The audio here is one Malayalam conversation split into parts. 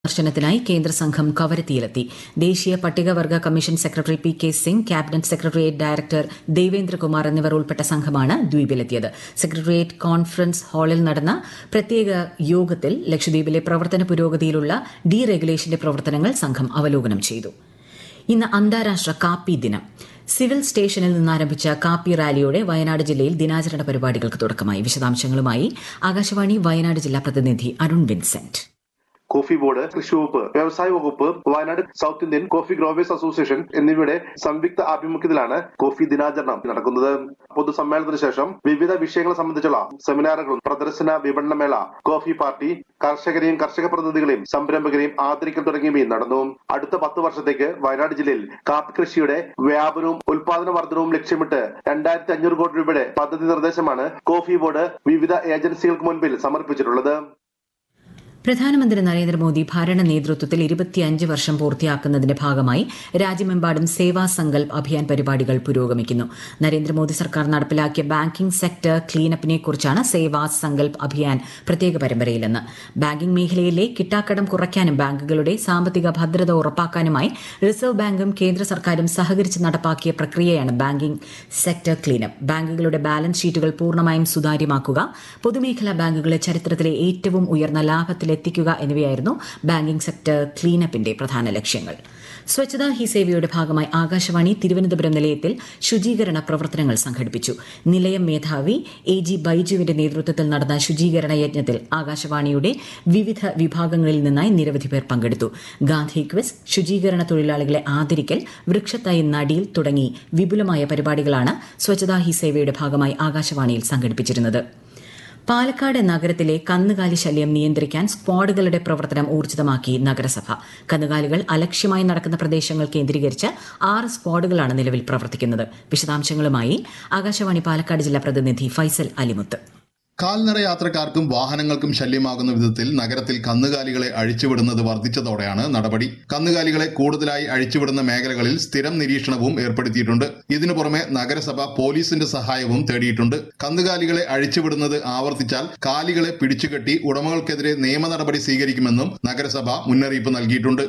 സന്ദർശനത്തിനായി കേന്ദ്ര സംഘം കവരത്തിയിലെത്തി ദേശീയ പട്ടികവർഗ commission secretary P K Singh cabinet secretariat director Devendrakumar എന്നിവർ ഉൾപ്പെട്ട സംഘമാണ് ദ്വീപിലെത്തിയത് സെക്രട്ടേറിയറ്റ് കോൺഫറൻസ് ഹാളിൽ നടന്ന പ്രത്യേക യോഗത്തിൽ ലക്ഷദ്വീപിലെ പ്രവർത്തന പുരോഗതിയിലുള്ള ഡീ റെഗുലേഷന്റെ പ്രവർത്തനങ്ങൾ സംഘം അവലോകനം ചെയ്തു ഇന്ന് അന്താരാഷ്ട്ര കാപ്പി ദിനം സിവിൽ സ്റ്റേഷനിൽ നിന്നാരംഭിച്ച കാപ്പി റാലിയോടെ വയനാട് ജില്ലയിൽ ദിനാചരണ പരിപാടികൾക്ക് തുടക്കമായി വിശദാംശങ്ങളുമായി ആകാശവാണി വയനാട് ജില്ലാ പ്രതിനിധി അരുൺ വിൻസെന്റ് കോഫി ബോർഡ് കൃഷി വകുപ്പ് വ്യവസായ വകുപ്പ് Wayanad south Indian coffee growers association എന്നിവയുടെ സംയുക്ത ആഭിമുഖ്യത്തിലാണ് കോഫി ദിനാചരണം നടക്കുന്നത് പൊതുസമ്മേളനത്തിന് ശേഷം വിവിധ വിഷയങ്ങളെ സംബന്ധിച്ചുള്ള സെമിനാറുകളും പ്രദർശന വിപണനമേള കോഫി പാർട്ടി കർഷകരെയും കർഷക പ്രതിനിധികളെയും സംരംഭകരെയും ആദരിക്കൽ തുടങ്ങിയവയും നടന്നു അടുത്ത പത്ത് വർഷത്തേക്ക് വയനാട് ജില്ലയിൽ കാപ്പി കൃഷിയുടെ വ്യാപനവും ഉൽപാദന വർധനവും ലക്ഷ്യമിട്ട് രണ്ടായിരത്തി അഞ്ഞൂറ് കോടി രൂപയുടെ പദ്ധതി നിർദ്ദേശമാണ് കോഫി ബോർഡ് വിവിധ ഏജൻസികൾക്ക് മുൻപിൽ സമർപ്പിച്ചിട്ടുള്ളത് പ്രധാനമന്ത്രി നരേന്ദ്രമോദി ഭരണ നേതൃത്വത്തിൽ ഇരുപത്തിയഞ്ച് വർഷം പൂർത്തിയാക്കുന്നതിന്റെ ഭാഗമായി രാജ്യമെമ്പാടും സേവാ സങ്കൽപ് അഭിയാൻ പരിപാടികൾ പുരോഗമിക്കുന്നു നരേന്ദ്രമോദി സർക്കാർ നടപ്പിലാക്കിയ ബാങ്കിംഗ് സെക്ടർ ക്ലീനപ്പിനെ കുറിച്ചാണ് സേവാ സങ്കൽപ് അഭിയാൻ പ്രത്യേക പരമ്പരയിലെന്ന് ബാങ്കിംഗ് മേഖലയിലെ കിട്ടാക്കടം കുറയ്ക്കാനും ബാങ്കുകളുടെ സാമ്പത്തിക ഭദ്രത ഉറപ്പാക്കാനുമായി റിസർവ് ബാങ്കും കേന്ദ്ര സർക്കാരും സഹകരിച്ച് നടപ്പാക്കിയ പ്രക്രിയയാണ് ബാങ്കിംഗ് സെക്ടർ ക്ലീനപ്പ് ബാങ്കുകളുടെ ബാലൻസ് ഷീറ്റുകൾ പൂർണ്ണമായും സുതാര്യമാക്കുക പൊതുമേഖലാ ബാങ്കുകളെ ചരിത്രത്തിലെ ഏറ്റവും ഉയർന്ന ലാഭത്തിൽ എത്തിക്കുക എന്നിവയായിരുന്നു ബാങ്കിംഗ് സെക്ടർ ക്ലീനപ്പിന്റെ പ്രധാന ലക്ഷ്യങ്ങൾ സ്വച്ഛതാ ഹി സേവയുടെ ഭാഗമായി ആകാശവാണി തിരുവനന്തപുരം നിലയത്തിൽ ശുചീകരണ പ്രവർത്തനങ്ങൾ സംഘടിപ്പിച്ചു നിലയം മേധാവി എ ജി ബൈജുവിന്റെ നേതൃത്വത്തിൽ നടന്ന ശുചീകരണ യജ്ഞത്തിൽ ആകാശവാണിയുടെ വിവിധ വിഭാഗങ്ങളിൽ നിന്നായി നിരവധി പേർ പങ്കെടുത്തു ഗാന്ധി ക്വിസ് ശുചീകരണ തൊഴിലാളികളെ ആദരിക്കൽ വൃക്ഷത്തൈ നടിയിൽ തുടങ്ങി വിപുലമായ പരിപാടികളാണ് സ്വച്ഛതാ ഹി സേവയുടെ ഭാഗമായി ആകാശവാണിയിൽ സംഘടിപ്പിച്ചിരുന്നത് പാലക്കാട് നഗരത്തിലെ കന്നുകാലി ശല്യം നിയന്ത്രിക്കാൻ സ്ക്വാഡുകളുടെ പ്രവർത്തനം ഊർജിതമാക്കി നഗരസഭ കന്നുകാലികൾ അലക്ഷ്യമായി നടക്കുന്ന പ്രദേശങ്ങൾ കേന്ദ്രീകരിച്ച് ആറ് സ്ക്വാഡുകളാണ് നിലവിൽ പ്രവർത്തിക്കുന്നത് വിശദാംശങ്ങളുമായി ആകാശവാണി പാലക്കാട് ജില്ലാ പ്രതിനിധി ഫൈസൽ അലിമുത്ത് കാൽനട യാത്രക്കാർക്കും വാഹനങ്ങൾക്കും ശല്യമാകുന്ന വിധത്തിൽ നഗരത്തിൽ കന്നുകാലികളെ അഴിച്ചുവിടുന്നത് വർദ്ധിച്ചതോടെയാണ് നടപടി കന്നുകാലികളെ കൂടുതലായി അഴിച്ചുവിടുന്ന മേഖലകളിൽ സ്ഥിരം നിരീക്ഷണവും ഏർപ്പെടുത്തിയിട്ടുണ്ട് ഇതിനു പുറമെ നഗരസഭ പോലീസിന്റെ സഹായവും തേടിയിട്ടുണ്ട് കന്നുകാലികളെ അഴിച്ചുവിടുന്നത് ആവർത്തിച്ചാൽ കാലികളെ പിടിച്ചുകെട്ടി ഉടമകൾക്കെതിരെ നിയമ നടപടി സ്വീകരിക്കുമെന്നും നഗരസഭ മുന്നറിയിപ്പ് നൽകിയിട്ടുണ്ട്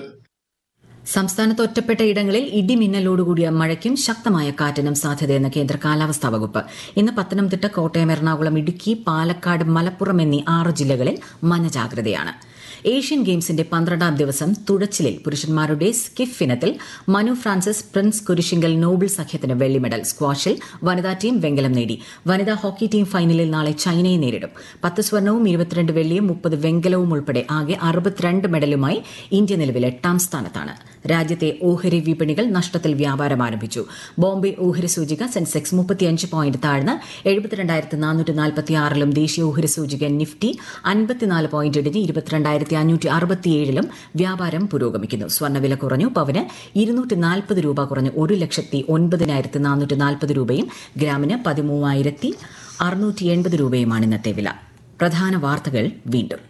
സംസ്ഥാനത്ത് ഒറ്റപ്പെട്ട ഇടങ്ങളിൽ ഇടിമിന്നലോടുകൂടിയ മഴയ്ക്കും ശക്തമായ കാറ്റിനും സാധ്യതയെന്ന് കേന്ദ്ര കാലാവസ്ഥാ വകുപ്പ് ഇന്ന് പത്തനംതിട്ട കോട്ടയം എറണാകുളം ഇടുക്കി പാലക്കാട് മലപ്പുറം എന്നീ ആറ് ജില്ലകളിൽ മഞ്ഞ ജാഗ്രതയാണ് ഏഷ്യൻ ഗെയിംസിന്റെ പന്ത്രണ്ടാം ദിവസം തുഴച്ചിലിൽ പുരുഷന്മാരുടെ സ്കിഫ് ഇനത്തിൽ മനു ഫ്രാൻസിസ് പ്രിൻസ് കുരിശിങ്കൽ നോബിൾ സഖ്യത്തിന് വെള്ളി മെഡൽ സ്ക്വാഷിൽ വനിതാ ടീം വെങ്കലം നേടി വനിതാ ഹോക്കി ടീം ഫൈനലിൽ നാളെ ചൈനയെ നേരിടും പത്ത് സ്വർണവും ഇരുപത്തിരണ്ട് വെള്ളിയും മുപ്പത് വെങ്കലവും ഉൾപ്പെടെ ആകെ അറുപത്തിരണ്ട് മെഡലുമായി ഇന്ത്യ നിലവിൽ എട്ടാം സ്ഥാനത്താണ് രാജ്യത്തെ ഓഹരി വിപണികൾ നഷ്ടത്തിൽ വ്യാപാരം ആരംഭിച്ചു ബോംബെ ഓഹരി സൂചിക സെൻസെക്സ് മുപ്പത്തിയഞ്ച് പോയിന്റ് താഴ്ന്ന് എഴുപത്തിരണ്ടായിരത്തി നാനൂറ്റി നാൽപ്പത്തി ആറിലും ദേശീയ ഓഹരി സൂചിക നിഫ്റ്റി അൻപത്തിനാല് പോയിന്റ് ഇടിഞ്ഞ് ഇരുപത്തിരണ്ടായിരത്തി അഞ്ഞൂറ്റി അറുപത്തിയേഴിലും വ്യാപാരം പുരോഗമിക്കുന്നു സ്വർണ്ണവില കുറഞ്ഞു പവന് ഇരുന്നൂറ്റി നാൽപ്പത് രൂപ കുറഞ്ഞ് ഒരു ലക്ഷത്തി ഒൻപതിനായിരത്തി നാനൂറ്റി നാൽപ്പത് രൂപയും ഗ്രാമിന് പതിമൂവായിരത്തി അറുന്നൂറ്റി എൺപത് രൂപയുമാണ് ഇന്നത്തെ വില പ്രധാന വാർത്തകൾ വീണ്ടും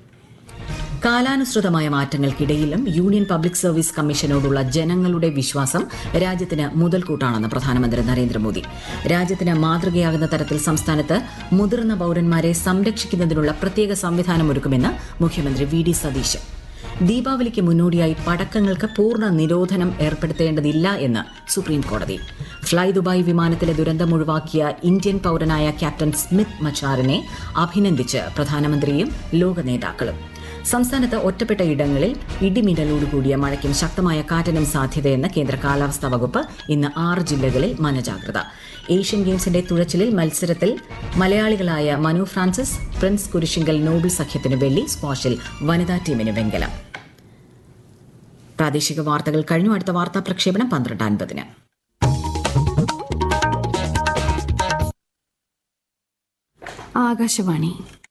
കാലാനുസൃതമായ മാറ്റങ്ങൾക്കിടയിലും യൂണിയൻ പബ്ലിക് സർവീസ് കമ്മീഷനോടുള്ള ജനങ്ങളുടെ വിശ്വാസം രാജ്യത്തിന് മുതൽക്കൂട്ടാണെന്ന് പ്രധാനമന്ത്രി നരേന്ദ്രമോദി രാജ്യത്തിന് മാതൃകയാകുന്ന തരത്തിൽ സംസ്ഥാനത്ത് മുതിർന്ന പൌരന്മാരെ സംരക്ഷിക്കുന്നതിനുള്ള പ്രത്യേക സംവിധാനം ഒരുക്കുമെന്ന് മുഖ്യമന്ത്രി വി ഡി സതീശൻ ദീപാവലിക്ക് മുന്നോടിയായി പടക്കങ്ങൾക്ക് പൂർണ്ണ നിരോധനം ഏർപ്പെടുത്തേണ്ടതില്ല എന്ന് സുപ്രീം കോടതി ഫ്ളൈ ദുബായ് വിമാനത്തിലെ ദുരന്തം ഒഴിവാക്കിയ ഇന്ത്യൻ പൌരനായ ക്യാപ്റ്റൻ സ്മിത്ത് മച്ചാറിനെ അഭിനന്ദിച്ച് പ്രധാനമന്ത്രിയും ലോക നേതാക്കളും സംസ്ഥാനത്ത് ഒറ്റപ്പെട്ട ഇടങ്ങളിൽ ഇടിമിന്നലോടുകൂടിയ മഴയ്ക്കും ശക്തമായ കാറ്റിനും സാധ്യതയെന്ന് കേന്ദ്ര കാലാവസ്ഥാ വകുപ്പ് ഇന്ന് ആറ് ജില്ലകളിൽ മഞ്ഞജാഗ്രത ഏഷ്യൻ ഗെയിംസിന്റെ തുഴച്ചിലിൽ മത്സരത്തിൽ മലയാളികളായ മനു ഫ്രാൻസിസ് പ്രിൻസ് കുരിശിങ്കൽ നോബിൾ സഖ്യത്തിന് വെള്ളി സ്ക്വാഷിൽ വനിതാ ടീമിന് വെങ്കലം പ്രാദേശിക വാർത്തകൾ കഴിഞ്ഞു അടുത്ത വാർത്താ പ്രക്ഷേപണം പന്ത്രണ്ട് അൻപതിന് ആകാശവാണി